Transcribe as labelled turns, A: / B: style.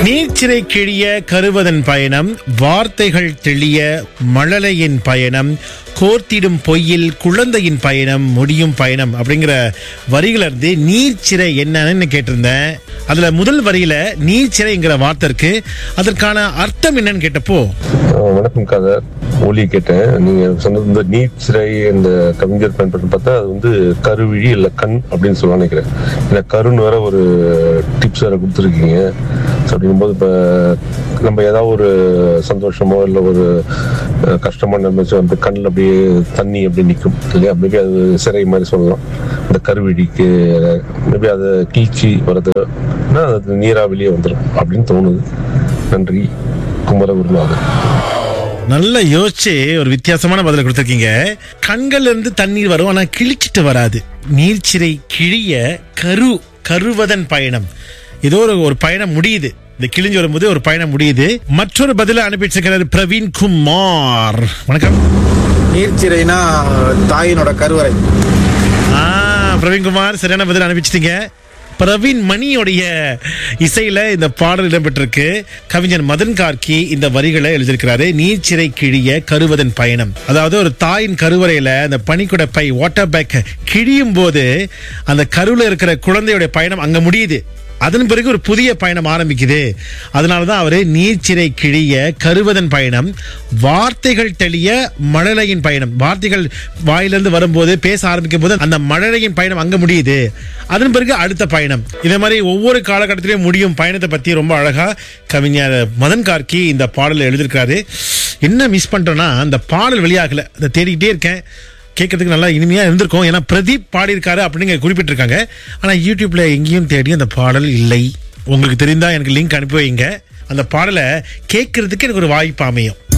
A: நீர்ச்சிறை கிழிய கருவதன் பயணம் வார்த்தைகள் தெளிய மழலையின் பயணம் கோர்த்திடும் பொய்யில் குழந்தையின் பயணம் முடியும் பயணம் அப்படிங்கிற வரிகள் இருந்து நீர்ச்சிறை என்னன்னு கேட்டிருந்தேன் அதுல முதல் வரியில நீர்ச்சிறைங்கிற வார்த்தை இருக்கு அதற்கான அர்த்தம் என்னன்னு கேட்டப்போ
B: அஹ் வணக்கம் கதை ஒலி கேட்டேன் நீங்க சொன்னது இந்த நீட் சிறை இந்த கவிஞர் பயன்படுத்த பார்த்தா அது வந்து கருவிழி இல்ல கண் அப்படின்னு சொல்ல நினைக்கிறேன் ஏன்னா கருன்னு வேற ஒரு டிப்ஸ் வேற கொடுத்துருக்கீங்க ஸோ அப்படிங்கும்போது இப்போ நம்ம ஏதாவது ஒரு சந்தோஷமோ இல்லை ஒரு அஹ், கஷ்டமோ நினைச்சு அந்த கண்ணில் அப்படியே தண்ணி அப்படியே நிற்கும் இல்லையா மேபி அது சிறை மாதிரி சொல்லலாம் இந்த கருவிழிக்கு மேபி அதை கீழ்ச்சி வர்றதுன்னா அது நீரா வெளியே வந்துடும் அப்படின்னு தோணுது நன்றி குமரகுருநாதன்
A: நல்லா யோசிச்சு ஒரு வித்தியாசமான பதில கொடுத்துருக்கீங்க கண்கள்ல இருந்து தண்ணீர் வரும் ஆனா கிழிச்சிட்டு வராது நீர்ச்சிறை கிழிய கரு கருவதன் பயணம் ஏதோ ஒரு ஒரு பயணம் முடியுது இந்த கிழிஞ்சு வரும்போது ஒரு பயணம் முடியுது மற்றொரு பதில அனுப்பிட்டு இருக்கிறார் பிரவீன் குமார் வணக்கம்
C: நீர்ச்சிறைனா தாயினோட கருவறை
A: ஆ பிரவீன்குமார் சரியான பதில் அனுப்பிச்சிட்டீங்க பிரவீன் மணியோடைய இசையில இந்த பாடல் இடம்பெற்றிருக்கு கவிஞர் மதன் கார்கி இந்த வரிகளை எழுதியிருக்கிறாரு நீர்ச்சிறை கிழிய கருவதன் பயணம் அதாவது ஒரு தாயின் கருவறையில அந்த பனிக்குட பை வாட்டர் பேக் கிழியும் போது அந்த கருவில் இருக்கிற குழந்தையோட பயணம் அங்க முடியுது அதன் பிறகு ஒரு புதிய பயணம் ஆரம்பிக்குது அதனாலதான் அவரு நீர்ச்சிறை கிழிய கருவதன் பயணம் வார்த்தைகள் தெளிய மழலையின் பயணம் வார்த்தைகள் வாயிலிருந்து வரும்போது பேச ஆரம்பிக்கும் போது அந்த மழலையின் பயணம் அங்க முடியுது அதன் பிறகு அடுத்த பயணம் இதே மாதிரி ஒவ்வொரு காலகட்டத்திலையும் முடியும் பயணத்தை பத்தி ரொம்ப அழகா கவிஞர் மதன் கார்கி இந்த பாடலை எழுதியிருக்காரு என்ன மிஸ் பண்றோம்னா அந்த பாடல் வெளியாகல அதை தேடிக்கிட்டே இருக்கேன் கேட்கறதுக்கு நல்லா இனிமையா இருந்திருக்கும் ஏன்னா பிரதீப் பாடியிருக்காரு அப்படிங்க குறிப்பிட்டிருக்காங்க ஆனா யூடியூப்ல எங்கேயும் தேடி அந்த பாடல் இல்லை உங்களுக்கு தெரிந்தா எனக்கு லிங்க் அனுப்பி வைங்க அந்த பாடலை கேட்கறதுக்கு எனக்கு ஒரு வாய்ப்பு அமையும்